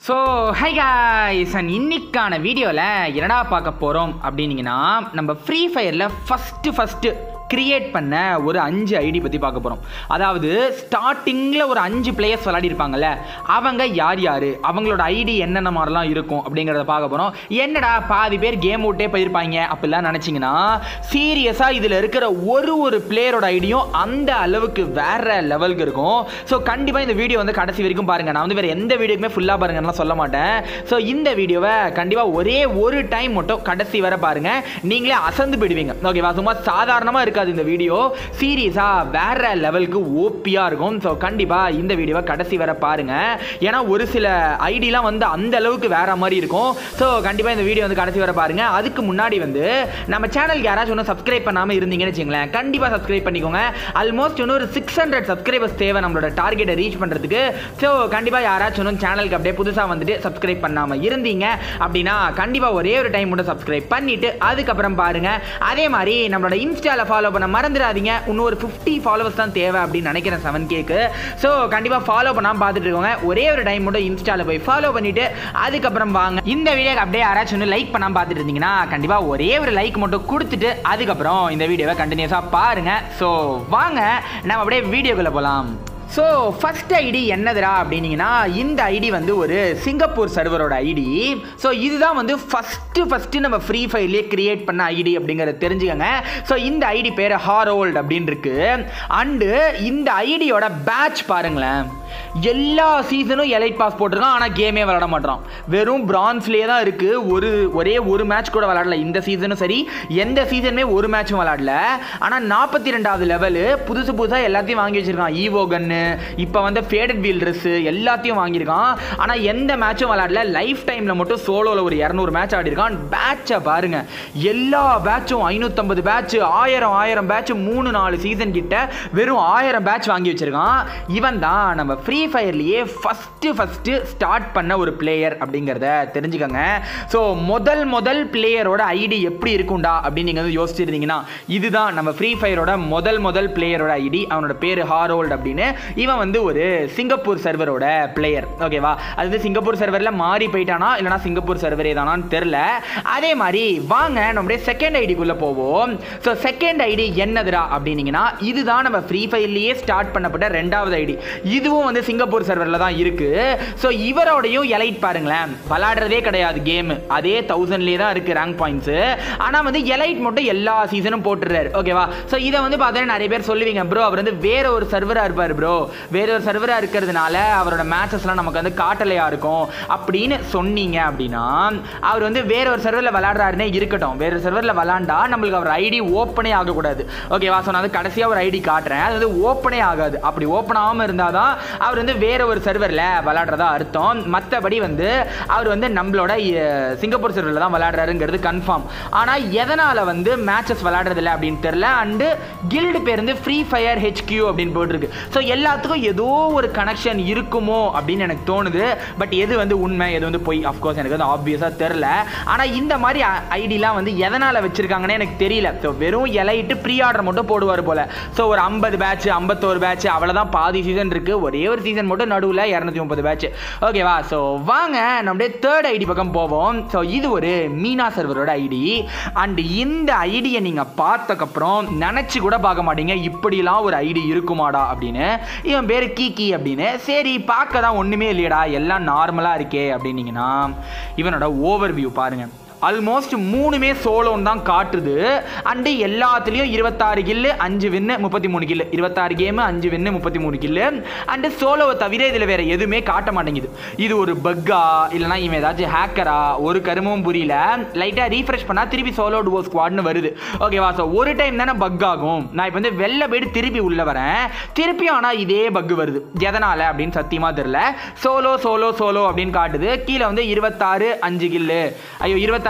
so high guys and இன்னைக்கான வீடியோவில் என்னடா பார்க்க போகிறோம் அப்படின்னீங்கன்னா நம்ம ஃப்ரீ ஃபயரில் ஃபஸ்ட்டு ஃபஸ்ட்டு கிரியேட் பண்ண ஒரு அஞ்சு ஐடி பற்றி பார்க்க போகிறோம் அதாவது ஸ்டார்டிங்கில் ஒரு அஞ்சு பிளேயர்ஸ் விளையாடிருப்பாங்கல்ல அவங்க யார் யார் அவங்களோட ஐடி என்னென்ன மாதிரிலாம் இருக்கும் அப்படிங்கிறத பார்க்க போகிறோம் என்னடா பாதி பேர் கேம் விட்டே போயிருப்பாங்க அப்படிலாம் நினச்சிங்கன்னா சீரியஸாக இதில் இருக்கிற ஒரு ஒரு பிளேயரோட ஐடியும் அந்த அளவுக்கு வேற லெவலுக்கு இருக்கும் ஸோ கண்டிப்பாக இந்த வீடியோ வந்து கடைசி வரைக்கும் பாருங்கள் நான் வந்து வேறு எந்த வீடியோக்குமே ஃபுல்லாக பாருங்கலாம் சொல்ல மாட்டேன் ஸோ இந்த வீடியோவை கண்டிப்பாக ஒரே ஒரு டைம் மட்டும் கடைசி வரை பாருங்கள் நீங்களே அசந்து போயிடுவீங்க ஓகேவா சும்மா சாதாரணமாக இருக்காது இந்த வீடியோ சீரியஸாக வேற லெவலுக்கு ஓப்பியாக இருக்கும் ஸோ கண்டிப்பாக இந்த வீடியோவை கடைசி வரை பாருங்கள் ஏன்னா ஒரு சில ஐடிலாம் வந்து அந்த அளவுக்கு வேற மாதிரி இருக்கும் ஸோ கண்டிப்பாக இந்த வீடியோ வந்து கடைசி வரை பாருங்கள் அதுக்கு முன்னாடி வந்து நம்ம சேனலுக்கு யாராச்சும் ஒன்றும் சப்ஸ்கிரைப் பண்ணாமல் இருந்தீங்கன்னு வச்சுங்களேன் கண்டிப்பாக சப்ஸ்கிரைப் பண்ணிக்கோங்க ஆல்மோஸ்ட் இன்னொரு சிக்ஸ் ஹண்ட்ரட் சப்ஸ்கிரைபர்ஸ் தேவை நம்மளோட டார்கெட்டை ரீச் பண்ணுறதுக்கு ஸோ கண்டிப்பாக யாராச்சும் ஒன்றும் சேனலுக்கு அப்படியே புதுசாக வந்துட்டு சப்ஸ்கிரைப் பண்ணாமல் இருந்தீங்க அப்படின்னா கண்டிப்பாக ஒரே ஒரு டைம் மட்டும் சப்ஸ்கிரைப் பண்ணிவிட்டு அதுக்கப்புறம் பாருங்கள் அதே மாதிரி நம்மளோட இன்ஸ்டாவில் ஃபாலோ பண்ண மறந்துடாதீங்க இன்னும் ஒரு ஃபிஃப்டி ஃபாலோவர்ஸ் தான் தேவை அப்படின்னு நினைக்கிறேன் செவன் கேக்கு ஸோ கண்டிப்பாக ஃபாலோ பண்ணாமல் பார்த்துட்டு இருக்கோங்க ஒரே ஒரு டைம் மட்டும் இன்ஸ்டாவில் போய் ஃபாலோ பண்ணிவிட்டு அதுக்கப்புறம் வாங்க இந்த வீடியோக்கு அப்படியே யாராச்சும் ஒன்று லைக் பண்ணாமல் பார்த்துட்டு இருந்தீங்கன்னா கண்டிப்பாக ஒரே ஒரு லைக் மட்டும் கொடுத்துட்டு அதுக்கப்புறம் இந்த வீடியோவை கண்டினியூஸாக பாருங்கள் ஸோ வாங்க நம்ம அப்படியே வீடியோக்குள்ளே போகலாம் ஸோ ஃபஸ்ட் ஐடி என்னதுடா அப்படின்னீங்கன்னா இந்த ஐடி வந்து ஒரு சிங்கப்பூர் சர்வரோட ஐடி ஸோ இதுதான் வந்து ஃபஸ்ட்டு ஃபஸ்ட்டு நம்ம ஃப்ரீ ஃபயர்லேயே கிரியேட் பண்ண ஐடி அப்படிங்கிறத தெரிஞ்சுக்கோங்க ஸோ இந்த ஐடி பேர் ஹாரோல்ட் அப்படின்னு இருக்கு அண்டு இந்த ஐடியோட பேட்ச் பாருங்களேன் எல்லா சீசனும் எலைட் பாஸ் போட்டிருக்கான் ஆனால் கேமே விளாட மாட்டான் வெறும் பிரான்ஸ்லேயே தான் இருக்குது ஒரு ஒரே ஒரு மேட்ச் கூட விளாடல இந்த சீசனும் சரி எந்த சீசனுமே ஒரு மேட்சும் விளாடல ஆனால் நாற்பத்தி ரெண்டாவது லெவலு புதுசு புதுசாக எல்லாத்தையும் வாங்கி வச்சிருக்கான் ஈவோ கன்னு இப்போ வந்து ஃபேடட் வீல் ட்ரெஸ்ஸு எல்லாத்தையும் வாங்கியிருக்கான் ஆனால் எந்த மேட்சும் விளாடல லைஃப் டைமில் மட்டும் சோலோவில் ஒரு இரநூறு மேட்ச் ஆடிருக்கான் பேட்சை பாருங்க எல்லா பேட்சும் ஐநூற்றம்பது பேட்ச் ஆயிரம் ஆயிரம் பேட்ச் மூணு நாலு சீசன் கிட்ட வெறும் ஆயிரம் பேட்ச் வாங்கி வச்சிருக்கான் இவன் தான் நம்ம ஃப்ரீ ஃபயர்லேயே ஃபஸ்ட்டு ஃபஸ்ட்டு ஸ்டார்ட் பண்ண ஒரு பிளேயர் அப்படிங்கிறத தெரிஞ்சுக்கோங்க ஸோ முதல் முதல் பிளேயரோட ஐடி எப்படி இருக்கும்டா அப்படின்னு நீங்கள் வந்து யோசிச்சிருந்தீங்கன்னா இதுதான் நம்ம ஃப்ரீ ஃபயரோட முதல் முதல் பிளேயரோட ஐடி அவனோட பேர் ஹாரோல்ட் அப்படின்னு இவன் வந்து ஒரு சிங்கப்பூர் சர்வரோட பிளேயர் ஓகேவா அது வந்து சிங்கப்பூர் சர்வரில் மாறி போயிட்டானா இல்லைனா சிங்கப்பூர் சர்வரே தானான்னு தெரில அதே மாதிரி வாங்க நம்முடைய செகண்ட் ஐடிக்குள்ளே போவோம் ஸோ செகண்ட் ஐடி என்னதுடா அப்படின்னீங்கன்னா இதுதான் நம்ம ஃப்ரீ ஃபயர்லேயே ஸ்டார்ட் பண்ணப்பட்ட ரெண்டாவது ஐடி இதுவும் வந்து சிங்கப்பூர் சர்வரில் தான் இருக்குது ஸோ இவரோடையும் எலைட் பாருங்களேன் விளாடுறதே கிடையாது கேம் அதே தௌசண்ட்லேயே தான் இருக்குது ரேங்க் பாயிண்ட்ஸு ஆனால் வந்து எலைட் மட்டும் எல்லா சீசனும் போட்டுறாரு ஓகேவா ஸோ இதை வந்து பார்த்தீங்கன்னா நிறைய பேர் சொல்லுவீங்க ப்ரோ அவர் வந்து வேற ஒரு சர்வராக இருப்பார் ப்ரோ வேற ஒரு சர்வராக இருக்கிறதுனால அவரோட மேட்சஸ்லாம் நமக்கு வந்து காட்டலையாக இருக்கும் அப்படின்னு சொன்னீங்க அப்படின்னா அவர் வந்து வேற ஒரு சர்வரில் விளாடுறாருனே இருக்கட்டும் வேற ஒரு சர்வரில் விளாண்டா நம்மளுக்கு அவர் ஐடி ஓப்பனே ஆகக்கூடாது ஓகேவா ஸோ நான் வந்து கடைசியாக ஒரு ஐடி காட்டுறேன் அது வந்து ஓப்பனே ஆகாது அப்படி ஓப்பன் ஆகாமல் இருந்தால் தான் அவர் வந்து வேற ஒரு சர்வரில் விளாடுறதா அர்த்தம் மற்றபடி வந்து அவர் வந்து நம்மளோட அஹ், சிங்கப்பூர் சர்வரில் தான் விளாடுறாருங்கிறது கன்ஃபார்ம் ஆனால் எதனால் வந்து மேட்சஸ் விளாடுறதில்ல அப்படின்னு தெரில அண்டு கில்டு பேர் வந்து ஃப்ரீ ஃபயர் ஹெச்கியூ அப்படின்னு போட்டிருக்கு ஸோ எல்லாத்துக்கும் ஏதோ ஒரு கனெக்ஷன் இருக்குமோ அப்படின்னு எனக்கு தோணுது பட் எது வந்து உண்மை எது வந்து பொய் அஃப்கோர்ஸ் எனக்கு வந்து ஆப்வியஸாக தெரில ஆனால் இந்த மாதிரி ஐடிலாம் வந்து எதனால் வச்சுருக்காங்கன்னு எனக்கு தெரியல ஸோ வெறும் இலையிட்டு ப்ரீ ஆர்டர் மட்டும் போடுவார் போல் ஸோ ஒரு ஐம்பது பேட்ச் ஐம்பத்தோரு பேட்ச் அவ்வளோதான் பாதி சீசன் இருக்குது ஒரே ஒரு சீசன் மட்டும் நடுவில் இரநூத்தி முப்பது பேட்ச் ஓகேவா ஸோ வாங்க நம்முடைய தேர்ட் ஐடி பக்கம் போவோம் ஸோ இது ஒரு மீனா சர்வரோட ஐடி அண்ட் இந்த ஐடியை நீங்கள் பார்த்தக்கப்புறம் நினச்சி கூட பார்க்க மாட்டீங்க இப்படிலாம் ஒரு ஐடி இருக்குமாடா அப்படின்னு இவன் பேர் கீக்கி அப்படின்னு சரி பார்க்க தான் ஒன்றுமே இல்லையடா எல்லாம் நார்மலாக இருக்கே அப்படின்னீங்கன்னா இவனோட ஓவர் வியூ பாருங்கள் ஆல்மோஸ்ட் மூணுமே சோலோன்னு தான் காட்டுது அண்டு எல்லாத்துலேயும் இருபத்தாறு கில்லு அஞ்சு வின்னு முப்பத்தி மூணு கில்லு இருபத்தாறு கேமு அஞ்சு வின்னு முப்பத்தி மூணு கில்லு அண்டு சோலோவை தவிர இதில் வேற எதுவுமே காட்ட மாட்டேங்குது இது ஒரு பக்கா இல்லைனா இவன் ஏதாச்சும் ஹேக்கரா ஒரு கருமமும் புரியல லைட்டாக ரீஃப்ரெஷ் பண்ணால் திருப்பி சோலோ டுவோ ஸ்குவாட்னு வருது ஓகேவா ஸோ ஒரு டைம் தானே பக் ஆகும் நான் இப்போ வந்து வெளில போயிட்டு திருப்பி உள்ள வரேன் திருப்பியும் ஆனால் இதே பக் வருது எதனால் அப்படின்னு சத்தியமாக தெரில சோலோ சோலோ சோலோ அப்படின்னு காட்டுது கீழே வந்து இருபத்தாறு அஞ்சு கில்லு ஐயோ இருபத்தாறு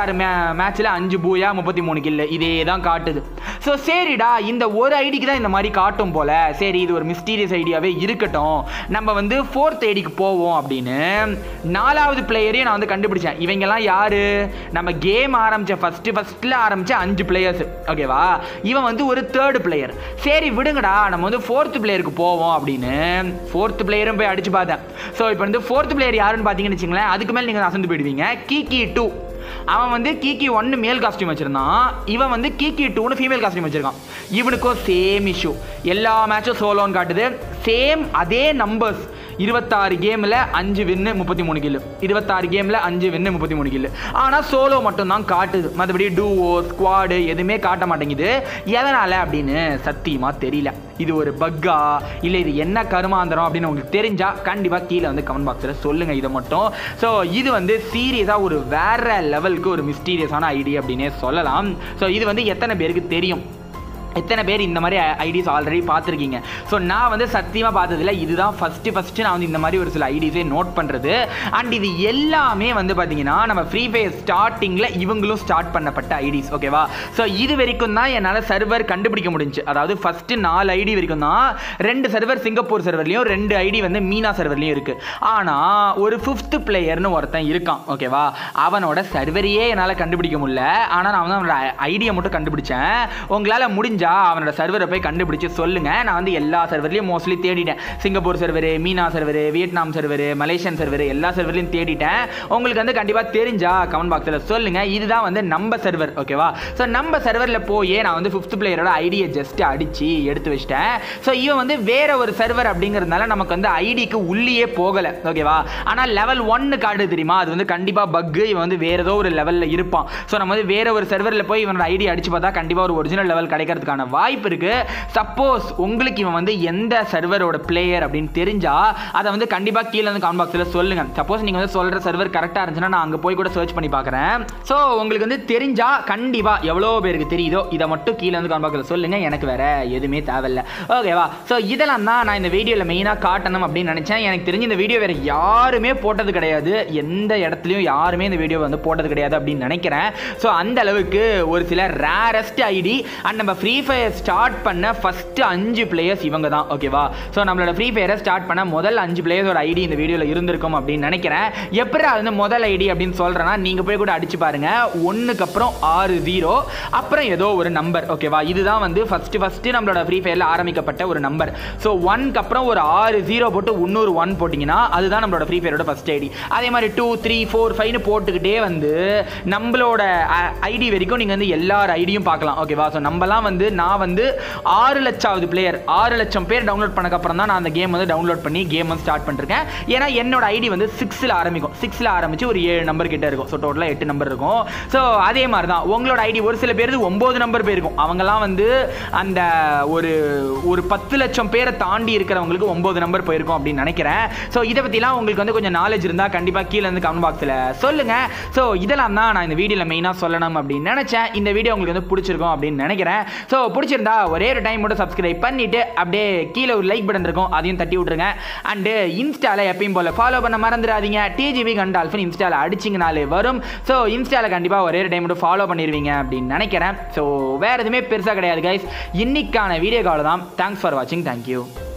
இருபத்தாறு மே மேட்ச்சில் அஞ்சு பூயா முப்பத்தி மூணு கில்லு இதே தான் காட்டுது ஸோ சரிடா இந்த ஒரு ஐடிக்கு தான் இந்த மாதிரி காட்டும் போல சரி இது ஒரு மிஸ்டீரியஸ் ஐடியாவே இருக்கட்டும் நம்ம வந்து ஃபோர்த் ஐடிக்கு போவோம் அப்படின்னு நாலாவது பிளேயரையும் நான் வந்து கண்டுபிடிச்சேன் இவங்கெல்லாம் யாரு நம்ம கேம் ஆரம்பிச்ச ஃபர்ஸ்ட் ஃபர்ஸ்ட்ல ஆரம்பிச்ச அஞ்சு பிளேயர்ஸ் ஓகேவா இவன் வந்து ஒரு தேர்ட் பிளேயர் சரி விடுங்கடா நம்ம வந்து ஃபோர்த் பிளேயருக்கு போவோம் அப்படின்னு ஃபோர்த் பிளேயரும் போய் அடிச்சு பார்த்தேன் ஸோ இப்போ வந்து ஃபோர்த் பிளேயர் யாருன்னு பார்த்தீங்கன்னு வச்சுங்களேன் அதுக்கு மேலே நீங்கள் அசந்து போயிடுவீங்க கீகி டூ அவன் வந்து கீகி ஒன்று மேல் காஸ்டியூம் வச்சிருந்தான் இவன் வந்து கீகி டூன்னு ஃபீமேல் காஸ்டியூம் வச்சிருக்கான் இவனுக்கும் சேம் இஷ்யூ எல்லா மேட்சும் சோலோன்னு காட்டுது சேம் அதே நம்பர்ஸ் இருபத்தாறு கேமில் அஞ்சு வின்னு முப்பத்தி மூணு கில்லு இருபத்தாறு கேமில் அஞ்சு வின்னு முப்பத்தி மூணு கில்லு ஆனால் சோலோ மட்டும்தான் காட்டுது மற்றபடி டூவோ ஸ்குவாடு எதுவுமே காட்ட மாட்டேங்குது எதனால் அப்படின்னு சத்தியமாக தெரியல இது ஒரு பக்கா இல்லை இது என்ன கருமாந்திரம் அப்படின்னு உங்களுக்கு தெரிஞ்சால் கண்டிப்பாக கீழே வந்து கமெண்ட் பாக்ஸில் சொல்லுங்கள் இதை மட்டும் ஸோ இது வந்து சீரியஸாக ஒரு வேற லெவலுக்கு ஒரு மிஸ்டீரியஸான ஐடியா அப்படின்னே சொல்லலாம் ஸோ இது வந்து எத்தனை பேருக்கு தெரியும் எத்தனை பேர் இந்த மாதிரி ஐடிஸ் ஆல்ரெடி பார்த்துருக்கீங்க ஸோ நான் வந்து சத்தியமாக பார்த்ததில்ல இதுதான் ஃபஸ்ட்டு ஃபஸ்ட்டு நான் வந்து இந்த மாதிரி ஒரு சில ஐடிஸே நோட் பண்ணுறது அண்ட் இது எல்லாமே வந்து பார்த்தீங்கன்னா நம்ம ஃப்ரீ ஃபயர் ஸ்டார்டிங்கில் இவங்களும் ஸ்டார்ட் பண்ணப்பட்ட ஐடிஸ் ஓகேவா ஸோ இது வரைக்கும் தான் என்னால் சர்வர் கண்டுபிடிக்க முடிஞ்சு அதாவது ஃபஸ்ட்டு நாலு ஐடி வரைக்கும் தான் ரெண்டு சர்வர் சிங்கப்பூர் சர்வர்லையும் ரெண்டு ஐடி வந்து மீனா சர்வர்லையும் இருக்குது ஆனால் ஒரு ஃபிஃப்த்து பிளேயர்னு ஒருத்தன் இருக்கான் ஓகேவா அவனோட சர்வரையே என்னால் கண்டுபிடிக்க முடியல ஆனால் நான் வந்து அவனோட ஐடியை மட்டும் கண்டுபிடிச்சேன் உங்களால் முடிஞ்ச முடிஞ்சா அவனோட சர்வரை போய் கண்டுபிடிச்சு சொல்லுங்க நான் வந்து எல்லா சர்வர்லையும் மோஸ்ட்லி தேடிட்டேன் Singapore server MENA server Vietnam server Malaysian server எல்லா சர்வர்லையும் தேடிட்டேன் உங்களுக்கு வந்து கண்டிப்பாக தெரிஞ்சா கமெண்ட் பாக்ஸில் சொல்லுங்க இதுதான் வந்து நம்ம சர்வர் ஓகேவா ஸோ நம்ம சர்வரில் போய் நான் வந்து ஃபிஃப்த் பிளேயரோட ஐடியை ஜஸ்ட் அடிச்சு எடுத்து வச்சிட்டேன் ஸோ இவன் வந்து வேற ஒரு சர்வர் அப்படிங்கிறதுனால நமக்கு வந்து ஐடிக்கு உள்ளேயே போகலை ஓகேவா ஆனால் லெவல் ஒன்னு கார்டு தெரியுமா அது வந்து கண்டிப்பாக பக்கு இவன் வந்து வேற ஏதோ ஒரு லெவலில் இருப்பான் ஸோ நம்ம வந்து வேற ஒரு சர்வரில் போய் இவனோட ஐடி அடிச்சு பார்த்தா கண்டிப்பாக ஒரு ஒரிஜினல் லெவல் கிடைக்கிறதுக்கு பண்ணுறதுக்கான வாய்ப்பு இருக்கு சப்போஸ் உங்களுக்கு இவன் வந்து எந்த சர்வரோட பிளேயர் அப்படின்னு தெரிஞ்சா அதை வந்து கண்டிப்பாக கீழே வந்து காமெண்ட் பாக்ஸில் சொல்லுங்க சப்போஸ் நீங்கள் வந்து சொல்கிற சர்வர் கரெக்டாக இருந்துச்சுன்னா நான் அங்கே போய் கூட சர்ச் பண்ணி பார்க்குறேன் ஸோ உங்களுக்கு வந்து தெரிஞ்சா கண்டிப்பாக எவ்வளோ பேருக்கு தெரியுதோ இதை மட்டும் கீழே வந்து காமெண்ட் பாக்ஸில் சொல்லுங்க எனக்கு வேற எதுவுமே தேவையில்ல ஓகேவா ஸோ இதெல்லாம் தான் நான் இந்த வீடியோவில் மெயினாக காட்டணும் அப்படின்னு நினச்சேன் எனக்கு தெரிஞ்சு இந்த வீடியோ வேற யாருமே போட்டது கிடையாது எந்த இடத்துலையும் யாருமே இந்த வீடியோ வந்து போட்டது கிடையாது அப்படின்னு நினைக்கிறேன் ஸோ அந்த அளவுக்கு ஒரு சில ரேரஸ்ட் ஐடி அண்ட் நம்ம ஃப்ரீ ஃபயர் ஸ்டார்ட் பண்ண ஃபஸ்ட்டு அஞ்சு பிளேயர்ஸ் இவங்க தான் ஓகேவா ஸோ நம்மளோட ஃப்ரீ ஃபயரை ஸ்டார்ட் பண்ண முதல் அஞ்சு பிளேயர்ஸோட ஐடி இந்த வீடியோவில் இருந்திருக்கும் அப்படின்னு நினைக்கிறேன் எப்படி அது வந்து முதல் ஐடி அப்படின்னு சொல்கிறேன்னா நீங்கள் போய் கூட அடிச்சு பாருங்க ஒன்றுக்கு அப்புறம் ஆறு ஜீரோ அப்புறம் ஏதோ ஒரு நம்பர் ஓகேவா இதுதான் வந்து ஃபஸ்ட்டு ஃபஸ்ட்டு நம்மளோட ஃப்ரீ ஃபயரில் ஆரம்பிக்கப்பட்ட ஒரு நம்பர் ஸோ ஒன்க்கு அப்புறம் ஒரு ஆறு ஜீரோ போட்டு இன்னொரு ஒன் போட்டிங்கன்னா அதுதான் நம்மளோட ஃப்ரீ ஃபயரோட ஃபஸ்ட் ஐடி அதே மாதிரி டூ த்ரீ ஃபோர் ஃபைவ்னு போட்டுக்கிட்டே வந்து நம்மளோட ஐடி வரைக்கும் நீங்கள் வந்து எல்லார் ஐடியும் பார்க்கலாம் ஓகேவா ஸோ நம்மலாம் வந்து நான் வந்து ஆறு லட்சமாவது பிளேயர் ஆறு லட்சம் பேர் டவுன்லோட் பண்ணக்கப்புறம் தான் நான் அந்த கேம் வந்து டவுன்லோட் பண்ணி கேம் வந்து ஸ்டார்ட் பண்ணிருக்கேன் ஏன்னா என்னோட ஐடி வந்து சிக்ஸில் ஆரம்பிக்கும் சிக்ஸில் ஆரம்பிச்சு ஒரு ஏழு நம்பர் கிட்ட இருக்கும் ஸோ டோட்டலாக எட்டு நம்பர் இருக்கும் ஸோ அதே மாதிரி தான் உங்களோட ஐடி ஒரு சில பேருக்கு ஒம்பது நம்பர் போயிருக்கும் அவங்கெல்லாம் வந்து அந்த ஒரு ஒரு பத்து லட்சம் பேரை தாண்டி இருக்கிறவங்களுக்கு ஒம்பது நம்பர் போயிருக்கும் அப்படின்னு நினைக்கிறேன் ஸோ இதை பற்றிலாம் உங்களுக்கு வந்து கொஞ்சம் நாலேஜ் இருந்தால் கண்டிப்பாக கீழே வந்து கமெண்ட் பாக்ஸில் சொல்லுங்கள் ஸோ இதெல்லாம் தான் நான் இந்த வீடியோவில் மெயினாக சொல்லணும் அப்படின்னு நினச்சேன் இந்த வீடியோ உங்களுக்கு வந்து பிடிச்சிருக்கும் அப்படின்னு நினைக்கிறேன் ஸோ பிடிச்சிருந்தா ஒரே ஒரு டைம் மட்டும் சப்ஸ்கிரைப் பண்ணிட்டு அப்படியே கீழே ஒரு லைக் பட்டன் இருக்கும் அதையும் தட்டி விட்ருங்க அண்டு இன்ஸ்டாவில் எப்பயும் போல் ஃபாலோ பண்ண மறந்துடாதீங்க டிஜிபி கண்டால்ஃபின் இன்ஸ்டாவில் அடிச்சிங்கனாலே வரும் ஸோ இன்ஸ்டாவில் கண்டிப்பாக ஒரே ஒரு டைம் மட்டும் ஃபாலோ பண்ணிடுவீங்க அப்படின்னு நினைக்கிறேன் ஸோ வேறு எதுவுமே பெருசாக கிடையாது கைஸ் இன்னைக்கான வீடியோ கால் தான் தேங்க்ஸ் ஃபார் வாட்சிங் தேங்க்யூ